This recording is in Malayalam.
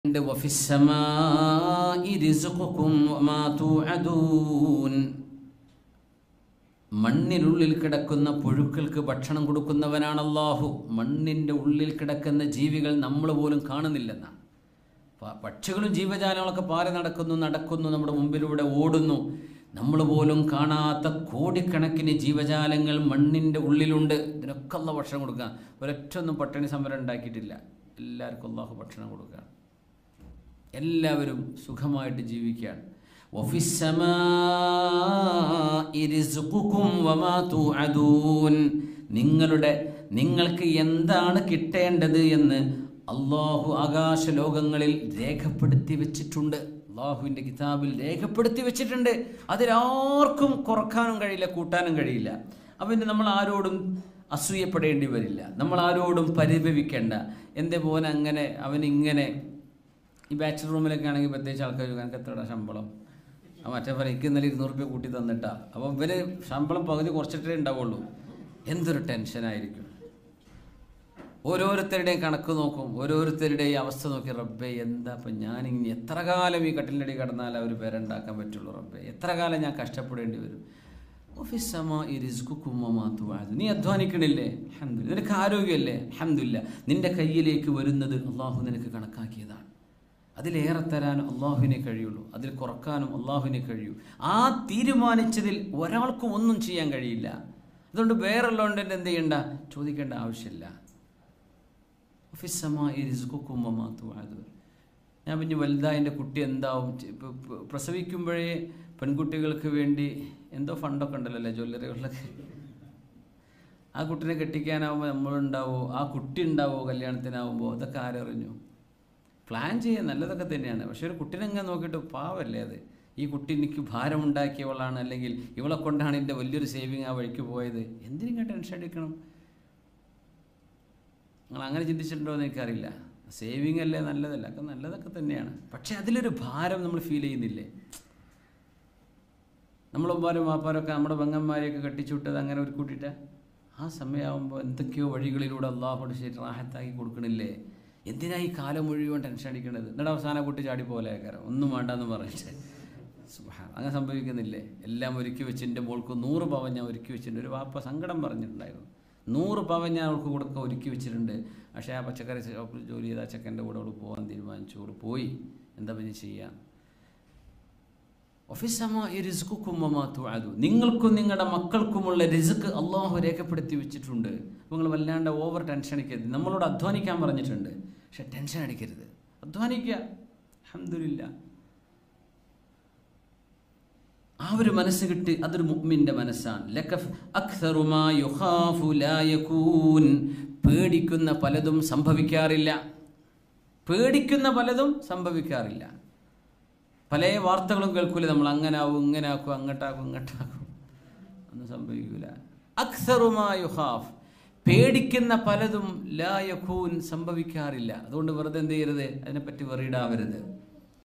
ഉണ്ട് وفي السماء رزقكم وما توعدون മണ്ണിനുള്ളിൽ കിടക്കുന്ന പുഴുക്കൾക്ക് ഭക്ഷണം കൊടുക്കുന്നവനാണ് അള്ളാഹു മണ്ണിൻ്റെ ഉള്ളിൽ കിടക്കുന്ന ജീവികൾ നമ്മൾ പോലും കാണുന്നില്ലെന്നാണ് പ- പക്ഷികളും ജീവജാലങ്ങളൊക്കെ പാറി നടക്കുന്നു നടക്കുന്നു നമ്മുടെ മുമ്പിലൂടെ ഓടുന്നു നമ്മൾ പോലും കാണാത്ത കോടിക്കണക്കിന് ജീവജാലങ്ങൾ മണ്ണിൻ്റെ ഉള്ളിലുണ്ട് ഇതിനൊക്കെ അല്ല ഭക്ഷണം കൊടുക്കുക ഒരൊറ്റൊന്നും പട്ടിണി സമരം ഉണ്ടാക്കിയിട്ടില്ല എല്ലാവർക്കും അള്ളാഹു ഭക്ഷണം കൊടുക്കുക എല്ലാവരും സുഖമായിട്ട് ജീവിക്കുകയാണ് وفي السماء رزقكم وما توعدون നിങ്ങളുടെ നിങ്ങൾക്ക് എന്താണ് കിട്ടേണ്ടത് എന്ന് അള്ളാഹു ആകാശ ലോകങ്ങളിൽ രേഖപ്പെടുത്തി വെച്ചിട്ടുണ്ട് അള്ളാഹുവിൻ്റെ കിതാബിൽ രേഖപ്പെടുത്തി വെച്ചിട്ടുണ്ട് അതിലാർക്കും കുറക്കാനും കഴിയില്ല കൂട്ടാനും കഴിയില്ല അപ്പം പിന്നെ നമ്മൾ ആരോടും അസൂയപ്പെടേണ്ടി വരില്ല നമ്മൾ ആരോടും പരിഭവിക്കേണ്ട എൻ്റെ പോലെ അങ്ങനെ അവനിങ്ങനെ ഈ ബാച്ചലർ റൂമിലൊക്കെ ആണെങ്കിൽ പ്രത്യേകിച്ച് ആൾക്കാർ ചോദിക്കും, എനിക്ക് എത്രയുടെ ശമ്പളം ആ മറ്റേ പറയും എനിക്ക് ഇന്നലെ ഇരുന്നൂറ് രൂപ കൂട്ടി തന്നിട്ടാ അപ്പം ഇവര് ശമ്പളം പകുതി കുറച്ചിട്ടേ ഉണ്ടാവുള്ളൂ എന്തൊരു ടെൻഷനായിരിക്കും ഓരോരുത്തരുടെയും കണക്ക് നോക്കും ഓരോരുത്തരുടെയും അവസ്ഥ നോക്കി റബ്ബെ എന്താ ഇപ്പം ഞാൻ ഇനി എത്ര കാലം ഈ കട്ടിലിൻ്റെ അടി കടന്നാൽ അവർ പേരുണ്ടാക്കാൻ പറ്റുള്ളൂ റബ്ബെ എത്ര കാലം ഞാൻ കഷ്ടപ്പെടേണ്ടി വരും ഓഫീസമാ ഈ റിസ്കുക്കുമ്മമാത്തുവായത് നീ അധ്വാനിക്കണില്ലേ അഹമ്മദില്ല നിനക്ക് ആരോഗ്യമല്ലേ അഹമ്മദില്ല നിന്റെ കയ്യിലേക്ക് വരുന്നത് അള്ളാഹു നിനക്ക് കണക്കാക്കിയതാണ് അതിലേറെ തരാൻ അള്ളാഹുവിനെ കഴിയുള്ളൂ അതിൽ കുറക്കാനും അള്ളാഹുവിനെ കഴിയൂ ആ തീരുമാനിച്ചതിൽ ഒരാൾക്കും ഒന്നും ചെയ്യാൻ കഴിയില്ല അതുകൊണ്ട് വേറുള്ളതുകൊണ്ട് എന്ത് ചെയ്യണ്ട ചോദിക്കേണ്ട ആവശ്യമില്ല ഫിസ്സമായി റിസ്കുക്കും വമാത്തുവാത് ഞാൻ പിന്നെ വലുതാ എൻ്റെ കുട്ടി എന്താവും ചെ- ഇപ്പൊ- ഇപ്പൊ പ്രസവിക്കുമ്പോഴേ പെൺകുട്ടികൾക്ക് വേണ്ടി എന്തോ ഫണ്ടൊക്കെ ഉണ്ടല്ലോ അല്ലേ ജ്വല്ലറികളിലൊക്കെ ആ കുട്ടിനെ കെട്ടിക്കാനാവുമ്പോൾ നമ്മളുണ്ടാവോ ആ കുട്ടി ഉണ്ടാവോ കല്യാണത്തിനാവുമ്പോൾ അതൊക്കെ ആരറിഞ്ഞു പ്ലാൻ ചെയ്യാൻ നല്ലതൊക്കെ തന്നെയാണ് പക്ഷെ ഒരു കുട്ടിനെ ഇങ്ങനെ നോക്കിയിട്ട് പാവല്ലേ അത് ഈ കുട്ടി എനിക്ക് ഭാരമുണ്ടാക്കിയവളാണ് അല്ലെങ്കിൽ ഇവളെ കൊണ്ടാണ് എൻ്റെ വലിയൊരു സേവിങ് ആ വഴിക്ക് പോയത് എന്തിനും ടെൻഷൻ അടിക്കണം നിങ്ങൾ അങ്ങനെ ചിന്തിച്ചിട്ടുണ്ടോ എന്ന് എനിക്കറിയില്ല സേവിങ് അല്ലേ നല്ലതല്ല ഒക്കെ നല്ലതൊക്കെ തന്നെയാണ് പക്ഷെ അതിലൊരു ഭാരം നമ്മൾ ഫീൽ ചെയ്യുന്നില്ലേ നമ്മളമ്മാരും വാപ്പാരൊക്കെ നമ്മുടെ പെങ്ങന്മാരെയൊക്കെ കെട്ടിച്ചു വിട്ടത് അങ്ങനെ ഒരു കൂട്ടിയിട്ട് ആ സമയമാകുമ്പോൾ എന്തൊക്കെയോ വഴികളിലൂടെ അള്ളാഹോട് ശരി റാഹത്താക്കി കൊടുക്കണില്ലേ എന്തിനാ ഈ കാലം മുഴുവൻ ടെൻഷൻ അടിക്കണത് എന്നിട്ട് അവസാനം കുട്ടി ചാടി പോലെ കാരം ഒന്നും വേണ്ടെന്ന് പറഞ്ഞിട്ട് സുബ്ഹാൻ. അങ്ങനെ സംഭവിക്കുന്നില്ലേ എല്ലാം ഒരുക്കി വെച്ച് എൻ്റെ മോൾക്ക് നൂറ് പവൻ ഞാൻ ഒരുക്കി വെച്ചിട്ടുണ്ട് ഒരു വാപ്പ സങ്കടം പറഞ്ഞിട്ടുണ്ടായിരുന്നു നൂറ് പവൻ ഞാൻ അവൾക്ക് കൊടുക്കാൻ ഒരുക്കി വെച്ചിട്ടുണ്ട് പക്ഷേ ആ പച്ചക്കറി ഷോപ്പിൽ ജോലി ചെയ്ത ആ ചെക്കൻ്റെ കൂടെ അവൾ പോകാൻ തീരുമാനിച്ചു അവൾ പോയി എന്താ പിന്നെ ചെയ്യാം ഒഫിസമായി റിസ്ക്കും മമാത്തുഅതു നിങ്ങൾക്കും നിങ്ങളുടെ മക്കൾക്കുമുള്ള റിസ്ക് അള്ളാഹു രേഖപ്പെടുത്തി വെച്ചിട്ടുണ്ട് അപ്പോൾ നിങ്ങൾ വല്ലാണ്ട് ഓവർ ടെൻഷൻ അടിക്കരുത് നമ്മളോട് അധ്വാനിക്കാൻ പറഞ്ഞിട്ടുണ്ട് പക്ഷെ ടെൻഷൻ അടിക്കരുത് അധ്വാനിക്കുക അഹമ്മദില്ല ആ ഒരു മനസ്സ് കിട്ടി അതൊരു മുഅ്മിന്റെ മനസ്സാണ് ലക്കഫ് അക്സറു മാ യുഖാഫു ലാ യകൂൻ പേടിക്കുന്ന പലതും സംഭവിക്കാറില്ല പേടിക്കുന്ന പലതും സംഭവിക്കാറില്ല പല വാർത്തകളും കേൾക്കൂലേ നമ്മൾ അങ്ങനെ ആവും ഇങ്ങനെ ആക്കും അങ്ങോട്ടാക്കും ഇങ്ങോട്ടാക്കും ഒന്നും സംഭവിക്കൂല അക്സറുമാ യുഹാഫ് പേടിക്കുന്ന പലതും ലാ യഖൂൻ സംഭവിക്കാറില്ല അതുകൊണ്ട് വെറുതെ എന്ത് ചെയ്യരുത് അതിനെപ്പറ്റി വെറിയിടാവരുത്